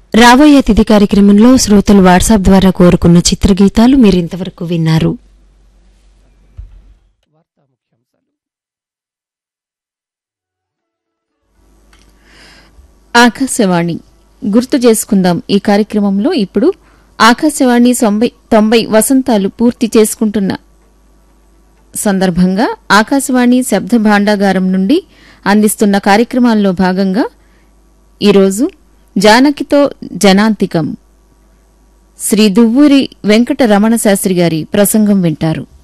రాబోయే తిథి కార్యక్రమంలో శ్రోతలు వాట్సాప్ ద్వారా కోరుకున్న చిత్రగీతాలు మీరింతవరకు విన్నారు ఆకాశవాణి గుర్తు చేసుకుందాం ఈ కార్యక్రమంలో ఇప్పుడు ఆకాశవాణి తొంభై తొంభై వసంతాలు పూర్తి చేసుకుంటున్న సందర్భంగా ఆకాశవాణి శబ్ద భాండాగారం నుండి అందిస్తున్న కార్యక్రమాల్లో భాగంగా ఈరోజు జానకితో జనాంతికం శ్రీ దువ్వూరి వెంకట రమణ శాస్త్రి గారి ప్రసంగం వింటారు